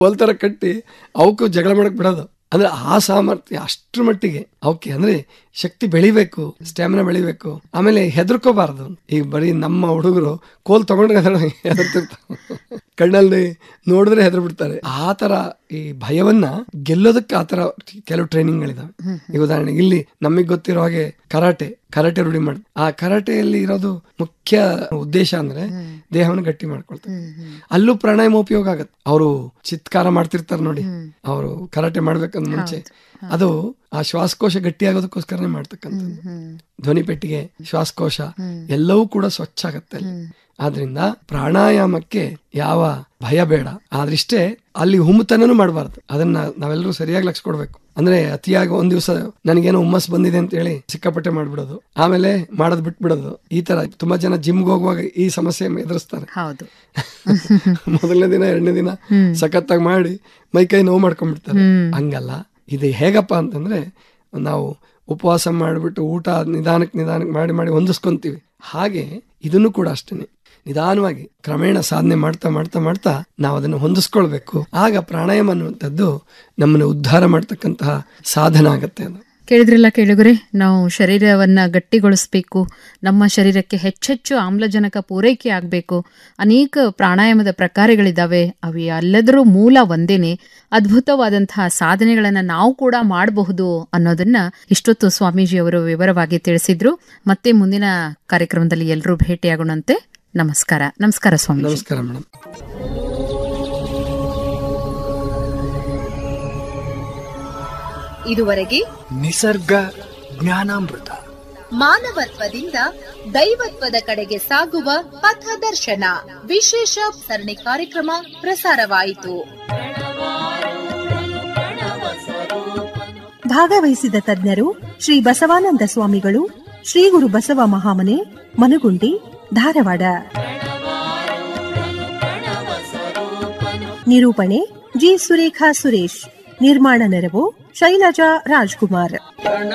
ಕೋಲ್ ತರ ಕಟ್ಟಿ ಅವಕ್ಕೂ ಜಗಳ ಮಾಡಕ್ ಬಿಡೋದು ಅಂದ್ರೆ ಆ ಸಾಮರ್ಥ್ಯ ಅಷ್ಟ್ರ ಮಟ್ಟಿಗೆ ಅವಕ್ಕೆ ಅಂದ್ರೆ ಶಕ್ತಿ ಬೆಳಿಬೇಕು ಸ್ಟ್ಯಾಮಿನಾ ಬೆಳಿಬೇಕು ಆಮೇಲೆ ಹೆದರ್ಕೋಬಾರ್ದು ಈಗ ಬರೀ ನಮ್ಮ ಹುಡುಗರು ಕೋಲ್ ತಗೊಂಡ್ರೆ ಹೆದರ್ತಿರ್ತಾವೆ ಕಣ್ಣಲ್ಲಿ ನೋಡಿದ್ರೆ ಹೆದರ್ ಬಿಡ್ತಾರೆ ಆ ತರ ಈ ಭಯವನ್ನ ಗೆಲ್ಲೋದಕ್ಕೆ ಆ ತರ ಕೆಲವು ಟ್ರೈನಿಂಗ್ಗಳಿದಾವೆ ಈಗ ಉದಾಹರಣೆಗೆ ಇಲ್ಲಿ ನಮಗೆ ಗೊತ್ತಿರೋ ಹಾಗೆ ಕರಾಟೆ ಕರಾಟೆ ರೂಢಿ ಮಾಡಿ ಆ ಕರಾಟೆಯಲ್ಲಿ ಇರೋದು ಮುಖ್ಯ ಉದ್ದೇಶ ಅಂದ್ರೆ ದೇಹವನ್ನು ಗಟ್ಟಿ ಮಾಡ್ಕೊಳ್ತಾರೆ ಅಲ್ಲೂ ಪ್ರಾಣಾಯಾಮ ಉಪಯೋಗ ಆಗತ್ತೆ ಅವರು ಚಿತ್ಕಾರ ಮಾಡ್ತಿರ್ತಾರೆ ನೋಡಿ ಅವರು ಕರಾಟೆ ಮಾಡ್ಬೇಕಂದ್ ಮುಂಚೆ ಅದು ಆ ಶ್ವಾಸಕೋಶ ಗಟ್ಟಿ ಆಗೋದಕ್ಕೋಸ್ಕರನೇ ಮಾಡ್ತಕ್ಕಂಥದ್ದು ಧ್ವನಿ ಪೆಟ್ಟಿಗೆ ಶ್ವಾಸಕೋಶ ಎಲ್ಲವೂ ಕೂಡ ಸ್ವಚ್ಛ ಆಗತ್ತೆ ಅಲ್ಲಿ ಆದ್ರಿಂದ ಪ್ರಾಣಾಯಾಮಕ್ಕೆ ಯಾವ ಭಯ ಬೇಡ ಆದ್ರಿಷ್ಟೇ ಅಲ್ಲಿ ಹುಮ್ಮತನೂ ಮಾಡಬಾರ್ದು ಅದನ್ನ ನಾವೆಲ್ಲರೂ ಸರಿಯಾಗಿ ಲಕ್ಷ ಕೊಡ್ಬೇಕು ಅಂದ್ರೆ ಅತಿಯಾಗಿ ಒಂದ್ ದಿವಸ ನನಗೇನೋ ಹುಮ್ಮಸ್ ಬಂದಿದೆ ಅಂತ ಹೇಳಿ ಸಿಕ್ಕಾಪಟ್ಟೆ ಮಾಡ್ಬಿಡೋದು ಆಮೇಲೆ ಮಾಡೋದ್ ಬಿಟ್ಬಿಡೋದು ಈ ತರ ತುಂಬಾ ಜನ ಜಿಮ್ಗೆ ಹೋಗುವಾಗ ಈ ಸಮಸ್ಯೆ ಎದುರಿಸ್ತಾರೆ ಹೌದು ಮೊದಲನೇ ದಿನ ಎರಡನೇ ದಿನ ಸಖತ್ತಾಗಿ ಮಾಡಿ ಮೈ ಕೈ ನೋವು ಮಾಡ್ಕೊಂಡ್ಬಿಡ್ತಾರೆ ಹಂಗಲ್ಲ ಇದು ಹೇಗಪ್ಪ ಅಂತಂದ್ರೆ ನಾವು ಉಪವಾಸ ಮಾಡಿಬಿಟ್ಟು ಊಟ ನಿಧಾನಕ್ಕೆ ನಿಧಾನಕ್ಕೆ ಮಾಡಿ ಮಾಡಿ ಹೊಂದಿಸ್ಕೊಂತೀವಿ ಹಾಗೆ ಇದನ್ನು ಕೂಡ ಅಷ್ಟೇನೆ ನಿಧಾನವಾಗಿ ಕ್ರಮೇಣ ಸಾಧನೆ ಮಾಡ್ತಾ ಮಾಡ್ತಾ ಮಾಡ್ತಾ ನಾವು ಅದನ್ನು ಹೊಂದಿಸ್ಕೊಳ್ಬೇಕು ಆಗ ಪ್ರಾಣಾಯಾಮ ಅನ್ನುವಂಥದ್ದು ನಮ್ಮನ್ನು ಉದ್ಧಾರ ಮಾಡ್ತಕ್ಕಂತಹ ಸಾಧನ ಆಗತ್ತೆ ಅದು ಕೇಳಿದ್ರಲ್ಲ ಕೇಳುಗರೆ ನಾವು ಶರೀರವನ್ನ ಗಟ್ಟಿಗೊಳಿಸ್ಬೇಕು ನಮ್ಮ ಶರೀರಕ್ಕೆ ಹೆಚ್ಚೆಚ್ಚು ಆಮ್ಲಜನಕ ಪೂರೈಕೆ ಆಗಬೇಕು ಅನೇಕ ಪ್ರಾಣಾಯಾಮದ ಪ್ರಕಾರಗಳಿದ್ದಾವೆ ಅವು ಎಲ್ಲದರೂ ಮೂಲ ಒಂದೇನೆ ಅದ್ಭುತವಾದಂತಹ ಸಾಧನೆಗಳನ್ನ ನಾವು ಕೂಡ ಮಾಡಬಹುದು ಅನ್ನೋದನ್ನ ಇಷ್ಟೊತ್ತು ಸ್ವಾಮೀಜಿ ಅವರು ವಿವರವಾಗಿ ತಿಳಿಸಿದ್ರು ಮತ್ತೆ ಮುಂದಿನ ಕಾರ್ಯಕ್ರಮದಲ್ಲಿ ಎಲ್ಲರೂ ಭೇಟಿಯಾಗೋಣಂತೆ ನಮಸ್ಕಾರ ನಮಸ್ಕಾರ ಸ್ವಾಮೀಜಿ ನಮಸ್ಕಾರ ಮೇಡಮ್ ಇದುವರೆಗೆ ನಿಸರ್ಗ ಜ್ಞಾನಾಮೃತ ಮಾನವತ್ವದಿಂದ ದೈವತ್ವದ ಕಡೆಗೆ ಸಾಗುವ ಪಥದರ್ಶನ ವಿಶೇಷ ಸರಣಿ ಕಾರ್ಯಕ್ರಮ ಪ್ರಸಾರವಾಯಿತು ಭಾಗವಹಿಸಿದ ತಜ್ಞರು ಶ್ರೀ ಬಸವಾನಂದ ಸ್ವಾಮಿಗಳು ಶ್ರೀ ಗುರು ಬಸವ ಮಹಾಮನೆ ಮನುಗುಂಡಿ ಧಾರವಾಡ ನಿರೂಪಣೆ ಜಿ ಸುರೇಖಾ ಸುರೇಶ್ ನಿರ್ಮಾಣ ನೆರವು ಶೈಲಜಾ ರಾಜ್ಕುಮಾರ್